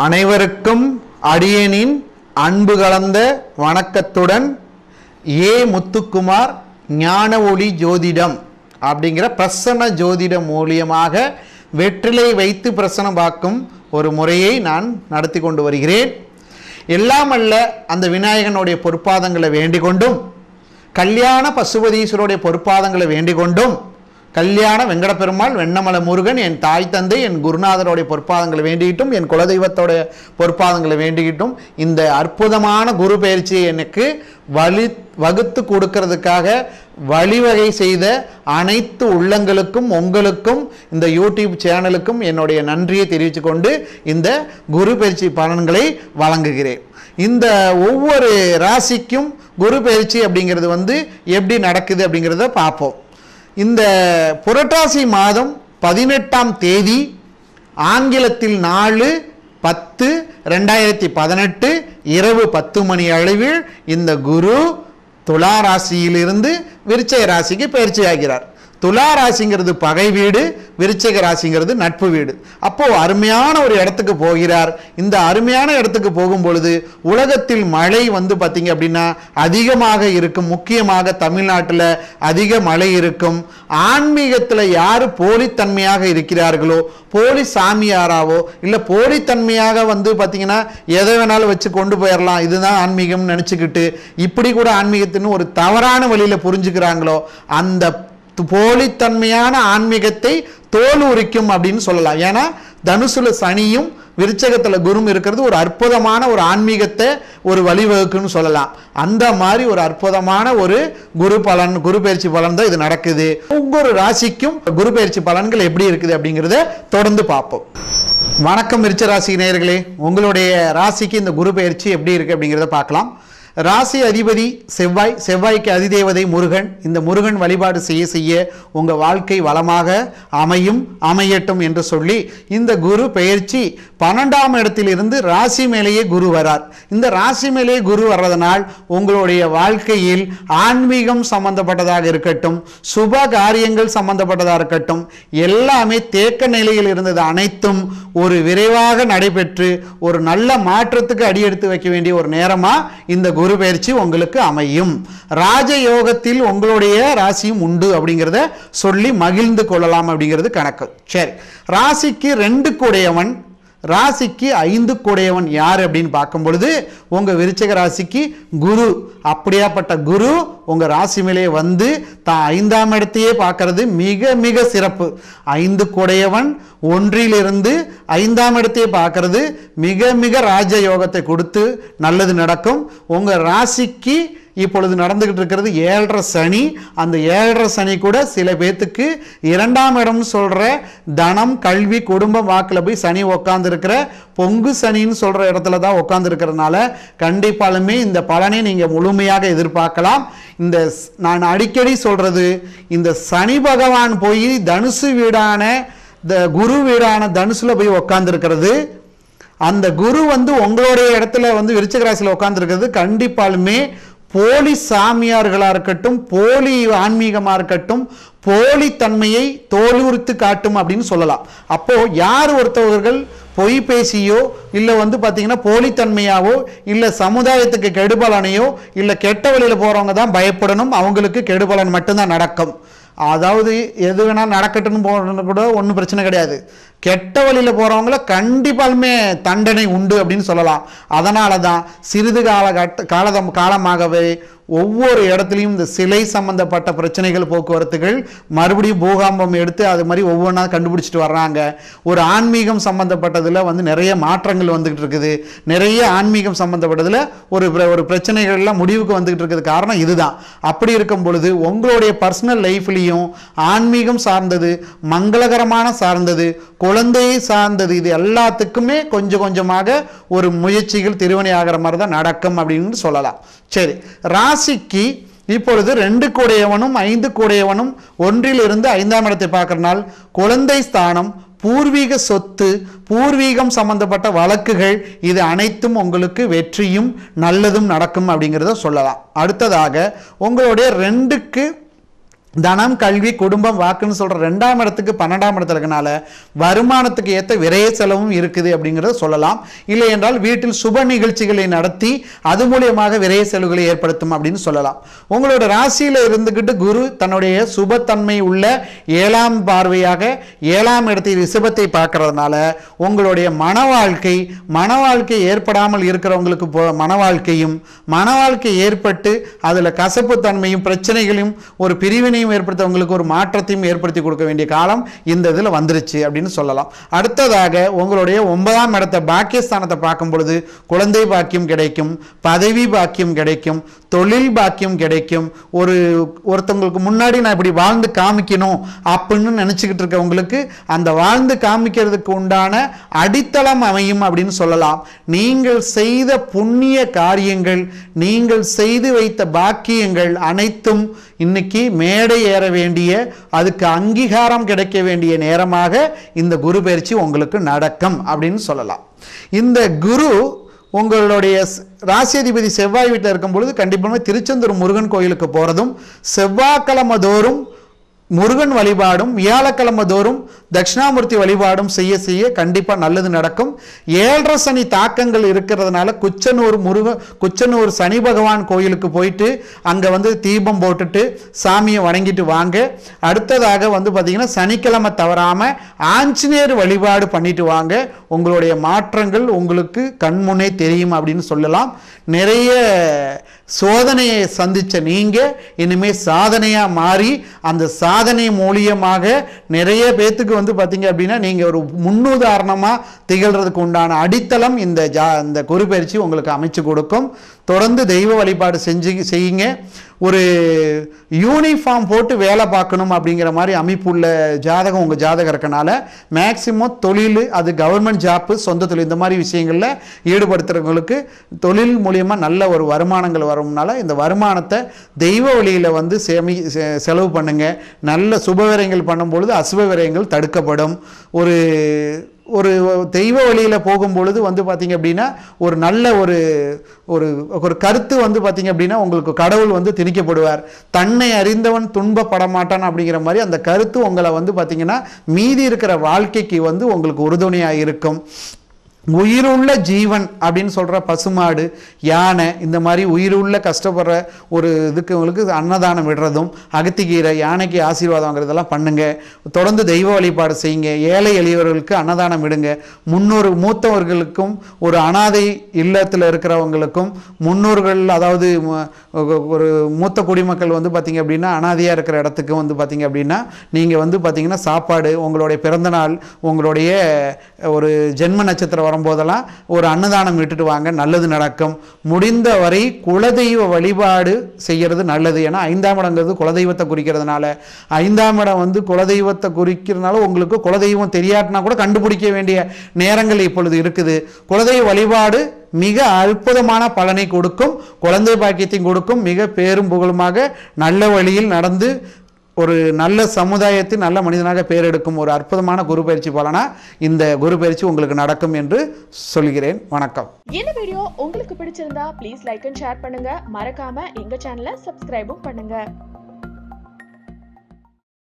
அனைவருக்கும் அடியனின் அன்பு கலந்த வணக்கத்துடன் ஏ முத்துக்குமார் ஞான ஒளி ஜோதிடம் அப்படிங்கிற பிரசன்ன ஜோதிடம் மூலியமாக வெற்றிலை வைத்து பிரசனம் பார்க்கும் ஒரு முறையை நான் நடத்தி கொண்டு வருகிறேன் எல்லாம் அல்ல அந்த விநாயகனுடைய பொற்பாதங்களை வேண்டிக் கொண்டும் கல்யாண பசுபதீஸ்வருடைய பொற்பாதங்களை வேண்டிக் கொண்டும் கல்யாண வெங்கடப்பெருமாள் வெண்ணமலை முருகன் என் தாய் தந்தை என் குருநாதருடைய பொற்பாதங்களை வேண்டிக்கிட்டும் என் குலதெய்வத்தோடைய பொற்பாதங்களை வேண்டிக்கிட்டும் இந்த அற்புதமான குரு பயிற்சியை எனக்கு வழி வகுத்து கொடுக்கறதுக்காக வழிவகை செய்த அனைத்து உள்ளங்களுக்கும் உங்களுக்கும் இந்த யூடியூப் சேனலுக்கும் என்னுடைய நன்றியை தெரிவித்துக் கொண்டு இந்த குரு பயிற்சி பலன்களை வழங்குகிறேன் இந்த ஒவ்வொரு ராசிக்கும் குரு பயிற்சி அப்படிங்கிறது வந்து எப்படி நடக்குது அப்படிங்கிறத பார்ப்போம் இந்த புரட்டாசி மாதம் பதினெட்டாம் தேதி ஆங்கிலத்தில் நாலு பத்து ரெண்டாயிரத்தி பதினெட்டு இரவு பத்து மணி அளவில் இந்த குரு துலா ராசியிலிருந்து விருச்சக ராசிக்கு பயிற்சி ஆகிறார் துலா ராசிங்கிறது பகை வீடு விருச்சிக ராசிங்கிறது நட்பு வீடு அப்போ அருமையான ஒரு இடத்துக்கு போகிறார் இந்த அருமையான இடத்துக்கு போகும் பொழுது உலகத்தில் மழை வந்து பார்த்தீங்க அப்படின்னா அதிகமாக இருக்கும் முக்கியமாக தமிழ்நாட்டில் அதிக மழை இருக்கும் ஆன்மீகத்தில் யார் போலித்தன்மையாக இருக்கிறார்களோ போலி சாமியாராவோ இல்லை போலித்தன்மையாக வந்து பார்த்தீங்கன்னா எதை வேணாலும் வச்சு கொண்டு போயிடலாம் இதுதான் ஆன்மீகம்னு நினச்சிக்கிட்டு இப்படி கூட ஆன்மீகத்தின்னு ஒரு தவறான வழியில் புரிஞ்சுக்கிறாங்களோ அந்த து- போலித்தன்மையான ஆன்மீகத்தை தோல் உரிக்கும் அப்படின்னு சொல்லலாம் ஏன்னா தனுசுல சனியும் விருச்சகத்துல குரும் இருக்கிறது ஒரு அற்புதமான ஒரு ஆன்மீகத்தை ஒரு வழிவகுக்குன்னு சொல்லலாம் அந்த மாதிரி ஒரு அற்புதமான ஒரு குரு பலன் குரு பயிற்சி பலன் தான் இது நடக்குது ஒவ்வொரு ராசிக்கும் குரு பயிற்சி பலன்கள் எப்படி இருக்குது அப்படிங்கிறத தொடர்ந்து பார்ப்போம் வணக்கம் விருச்ச ராசி நேயர்களே உங்களுடைய ராசிக்கு இந்த குரு பயிற்சி எப்படி இருக்கு அப்படிங்கிறத பார்க்கலாம் ராசி அதிபதி செவ்வாய் செவ்வாய்க்கு அதிதேவதை முருகன் இந்த முருகன் வழிபாடு செய்ய செய்ய உங்கள் வாழ்க்கை வளமாக அமையும் அமையட்டும் என்று சொல்லி இந்த குரு பெயர்ச்சி பன்னெண்டாம் இடத்திலிருந்து ராசி மேலேயே குரு வரார் இந்த ராசி மேலேயே குரு வர்றதனால் உங்களுடைய வாழ்க்கையில் ஆன்மீகம் சம்பந்தப்பட்டதாக இருக்கட்டும் சுப காரியங்கள் சம்பந்தப்பட்டதாக இருக்கட்டும் எல்லாமே தேக்க நிலையில் இருந்தது அனைத்தும் ஒரு விரைவாக நடைபெற்று ஒரு நல்ல மாற்றத்துக்கு அடியெடுத்து வைக்க வேண்டிய ஒரு நேரமா இந்த குரு பயிற்சி உங்களுக்கு அமையும் ராஜயோகத்தில் உங்களுடைய ராசியும் உண்டு அப்படிங்கிறத சொல்லி மகிழ்ந்து கொள்ளலாம் அப்படிங்கிறது கணக்கு சரி ராசிக்கு ரெண்டு கூடையவன் ராசிக்கு ஐந்து கூடையவன் யார் அப்படின்னு பார்க்கும் பொழுது உங்க விருச்சக ராசிக்கு குரு அப்படியாப்பட்ட குரு உங்க ராசி மேலே வந்து தான் ஐந்தாம் இடத்தையே பார்க்கறது மிக மிக சிறப்பு ஐந்து கூடையவன் ஒன்றிலிருந்து ஐந்தாம் இடத்தையே பார்க்கறது மிக மிக ராஜ யோகத்தை கொடுத்து நல்லது நடக்கும் உங்க ராசிக்கு இப்பொழுது நடந்துகிட்டு இருக்கிறது ஏழரை சனி அந்த ஏழரை சனி கூட சில பேர்த்துக்கு இரண்டாம் இடம்னு சொல்ற தனம் கல்வி குடும்பம் வாக்கில் போய் சனி உக்காந்துருக்கிற பொங்கு சனின்னு சொல்ற இடத்துல தான் உட்காந்துருக்கிறதுனால கண்டிப்பாலுமே இந்த பலனை நீங்க முழுமையாக எதிர்பார்க்கலாம் இந்த ஸ்- நான் அடிக்கடி சொல்றது இந்த சனி பகவான் போய் தனுசு வீடான இந்த குரு வீடான தனுசுல போய் உக்காந்துருக்கிறது அந்த குரு வந்து உங்களுடைய இடத்துல வந்து விருச்சிக ராசியில் உட்காந்துருக்கிறது கண்டிப்பாலுமே போலி சாமியார்களாக இருக்கட்டும் போலி ஆன்மீகமாக இருக்கட்டும் போலி தன்மையை தோலுரித்து காட்டும் அப்படின்னு சொல்லலாம் அப்போ யார் ஒருத்தவர்கள் பொய் பேசியோ இல்லை வந்து பார்த்தீங்கன்னா போலித்தன்மையாவோ இல்லை சமுதாயத்துக்கு கெடுபலனையோ இல்லை கெட்ட வழியில் போகிறவங்க தான் பயப்படணும் அவங்களுக்கு கெடுபலன் மட்டும்தான் நடக்கும் அதாவது எது வேணால் நடக்கட்டும்னு போகிறது கூட ஒன்றும் பிரச்சனை கிடையாது கெட்ட வழியில் போகிறவங்கள கண்டிப்பாலுமே தண்டனை உண்டு அப்படின்னு சொல்லலாம் அதனால தான் சிறிது கால கட்ட காலதம் காலமாகவே ஒவ்வொரு இடத்துலையும் இந்த சிலை சம்பந்தப்பட்ட பிரச்சனைகள் போக்குவரத்துகள் மறுபடியும் பூகாம்பம் எடுத்து அது மாதிரி ஒவ்வொன்றா கண்டுபிடிச்சிட்டு வர்றாங்க ஒரு ஆன்மீகம் சம்பந்தப்பட்டதில் வந்து நிறைய மாற்றங்கள் வந்துகிட்டு இருக்குது நிறைய ஆன்மீகம் சம்பந்தப்பட்டதில் ஒரு பிர- ஒரு பிரச்சனைகள்லாம் முடிவுக்கு வந்துகிட்டு இருக்கிறது காரணம் இதுதான் அப்படி இருக்கும் பொழுது உங்களுடைய பர்சனல் லைஃப்லேயும் ஆன்மீகம் சார்ந்தது மங்களகரமான சார்ந்தது குழந்தையை சார்ந்தது இது எல்லாத்துக்குமே கொஞ்சம் கொஞ்சமாக ஒரு முயற்சிகள் திருவணி ஆகிற மாதிரி தான் நடக்கும் அப்படின்னு சொல்லலாம் சரி ராசிக்கு இப்பொழுது ரெண்டு கூடையவனும் ஐந்து கூடையவனும் ஒன்றிலிருந்து ஐந்தாம் இடத்தை பார்க்கறனால் குழந்தை ஸ்தானம் பூர்வீக சொத்து பூர்வீகம் சம்பந்தப்பட்ட வழக்குகள் இது அனைத்தும் உங்களுக்கு வெற்றியும் நல்லதும் நடக்கும் அப்படிங்கிறத சொல்லலாம் அடுத்ததாக உங்களுடைய ரெண்டுக்கு தனம் கல்வி குடும்பம் வாக்குன்னு சொல்ற ரெண்டாம் இடத்துக்கு பன்னெண்டாம் இடத்துல இருக்கனால வருமானத்துக்கு ஏற்ற விரைய செலவும் இருக்குது அப்படிங்கிறத சொல்லலாம் இல்லை என்றால் வீட்டில் சுப நிகழ்ச்சிகளை நடத்தி அது மூலியமாக விரைய செலவுகளை ஏற்படுத்தும் அப்படின்னு சொல்லலாம் உங்களோட ராசியில இருந்துகிட்டு குரு தன்னுடைய சுபத்தன்மை உள்ள ஏழாம் பார்வையாக ஏழாம் இடத்தை ரிஷபத்தை பார்க்கறதுனால உங்களுடைய மன வாழ்க்கை மன வாழ்க்கை ஏற்படாமல் இருக்கிறவங்களுக்கு போ மன வாழ்க்கையும் மன வாழ்க்கை ஏற்பட்டு அதில் கசப்பு தன்மையும் பிரச்சனைகளையும் ஒரு பிரிவினையும் ஏற்படுத்தவங்களுக்கு ஒரு மாற்றத்தையும் ஏற்படுத்தி கொடுக்க வேண்டிய காலம் இந்த இதில் வந்துருச்சு அப்படின்னு சொல்லலாம் அடுத்ததாக உங்களுடைய ஒன்பதாம் இடத்தை பாக்கியஸ்தானத்தை பார்க்கும் பொழுது குழந்தை பாக்கியம் கிடைக்கும் பதவி பாக்கியம் கிடைக்கும் தொழில் பாக்கியம் கிடைக்கும் ஒரு ஒருத்தவங்களுக்கு முன்னாடி நான் இப்படி வாழ்ந்து காமிக்கணும் அப்படின்னு நினச்சிக்கிட்டு இருக்கவங்களுக்கு அந்த வாழ்ந்து காமிக்கிறதுக்கு உண்டான அடித்தளம் அமையும் அப்படின்னு சொல்லலாம் நீங்கள் செய்த புண்ணிய காரியங்கள் நீங்கள் செய்து வைத்த பாக்கியங்கள் அனைத்தும் இன்னைக்கு மேடை ஏற வேண்டிய அதுக்கு அங்கீகாரம் கிடைக்க வேண்டிய நேரமாக இந்த குரு பயிற்சி உங்களுக்கு நடக்கும் அப்படின்னு சொல்லலாம் இந்த குரு உங்களுடைய ஸ்- ராசியதிபதி செவ்வாய் வீட்டில் இருக்கும் பொழுது கண்டிப்பாக திருச்செந்தூர் முருகன் கோயிலுக்கு போகிறதும் செவ்வாய்க்கிழமை தோறும் முருகன் வழிபாடும் வியாழக்கிழமை தோறும் தட்சிணாமூர்த்தி வழிபாடும் செய்ய செய்ய கண்டிப்பாக நல்லது நடக்கும் ஏழரை சனி தாக்கங்கள் இருக்கிறதுனால குச்சனூர் முருக குச்சனூர் சனி பகவான் கோயிலுக்கு போயிட்டு அங்கே வந்து தீபம் போட்டுட்டு சாமியை வணங்கிட்டு வாங்க அடுத்ததாக வந்து பார்த்தீங்கன்னா சனிக்கிழமை தவறாமல் ஆஞ்சநேயர் வழிபாடு பண்ணிட்டு வாங்க உங்களுடைய மாற்றங்கள் உங்களுக்கு கண்முன்னே தெரியும் அப்படின்னு சொல்லலாம் நிறைய சோதனையை சந்திச்ச நீங்க இனிமே சாதனையா மாறி அந்த சாதனை மூலியமாக நிறைய பேத்துக்கு வந்து பார்த்தீங்க அப்படின்னா நீங்க ஒரு முன்னுதாரணமா திகழ்றதுக்கு உண்டான அடித்தளம் இந்த ஜா இந்த குருபெயர்ச்சி உங்களுக்கு அமைச்சு கொடுக்கும் தொடர்ந்து தெய்வ வழிபாடு செஞ்சு செய்யுங்க ஒரு யூனிஃபார்ம் போட்டு வேலை பார்க்கணும் அப்படிங்கிற மாதிரி அமைப்புள்ள ஜாதகம் உங்கள் ஜாதகம் இருக்கனால மேக்சிமம் தொழில் அது கவர்மெண்ட் ஜாப்பு சொந்த தொழில் இந்த மாதிரி விஷயங்களில் ஈடுபடுத்துறவங்களுக்கு தொழில் மூலியமாக நல்ல ஒரு வருமானங்கள் வரும்னால இந்த வருமானத்தை தெய்வ வழியில் வந்து சேமி செ- செலவு பண்ணுங்க நல்ல சுபவிரயங்கள் பண்ணும்பொழுது அசுப விரயங்கள் தடுக்கப்படும் ஒரு ஒரு தெய்வ வழியில் போகும்பொழுது வந்து பார்த்தீங்க அப்படின்னா ஒரு நல்ல ஒரு ஒரு ஒரு கருத்து வந்து பார்த்தீங்க அப்படின்னா உங்களுக்கு கடவுள் வந்து திணிக்கப்படுவார் தன்னை அறிந்தவன் துன்பப்பட மாட்டான் அப்படிங்கிற மாதிரி அந்த கருத்து உங்களை வந்து பார்த்தீங்கன்னா மீதி இருக்கிற வாழ்க்கைக்கு வந்து உங்களுக்கு உறுதுணையாக இருக்கும் உயிருள்ள ஜீவன் அப்படின்னு சொல்கிற பசுமாடு யானை இந்த மாதிரி உயிருள்ள கஷ்டப்படுற ஒரு இதுக்கு உங்களுக்கு அன்னதானம் விடுறதும் அகத்திக்கீரை யானைக்கு ஆசீர்வாதம் வாங்குறதெல்லாம் பண்ணுங்க தொடர்ந்து தெய்வ வழிபாடு செய்யுங்க ஏழை எளியவர்களுக்கு அன்னதானம் விடுங்க முன்னோர் மூத்தவர்களுக்கும் ஒரு அனாதை இல்லத்தில் இருக்கிறவங்களுக்கும் முன்னோர்கள் அதாவது ம- ஒரு மூத்த குடிமக்கள் வந்து பார்த்தீங்க அப்படின்னா அனாதையாக இருக்கிற இடத்துக்கு வந்து பார்த்தீங்க அப்படின்னா நீங்கள் வந்து பார்த்தீங்கன்னா சாப்பாடு உங்களுடைய பிறந்த நாள் உங்களுடைய ஒரு ஜென்ம நட்சத்திரம் வரும்போதெல்லாம் ஒரு அன்னதானம் விட்டுட்டு வாங்க நல்லது நடக்கும் முடிந்த வரை குலதெய்வ வழிபாடு செய்யறது நல்லது ஏன்னா ஐந்தாம் இடங்கிறது குலதெய்வத்தை குறிக்கிறதுனால ஐந்தாம் இடம் வந்து குலதெய்வத்தை குறிக்கிறதுனால உங்களுக்கு குலதெய்வம் தெரியாட்டினா கூட கண்டுபிடிக்க வேண்டிய நேரங்கள் இப்பொழுது இருக்குது குலதெய்வ வழிபாடு மிக அற்புதமான பலனை கொடுக்கும் குழந்தை பாக்கியத்தையும் கொடுக்கும் மிக பேரும் புகழுமாக நல்ல வழியில் நடந்து ஒரு நல்ல சமுதாயத்தில் நல்ல மனிதனாக பேரெடுக்கும் ஒரு அற்புதமான குரு பயிற்சி பலனா இந்த குரு பயிற்சி உங்களுக்கு நடக்கும் என்று சொல்கிறேன் வணக்கம் இந்த வீடியோ உங்களுக்கு பிடிச்சிருந்தா ப்ளீஸ் லைக் அண்ட் ஷேர் பண்ணுங்க மறக்காம எங்க சேனலை சப்ஸ்கிரைபும் பண்ணுங்க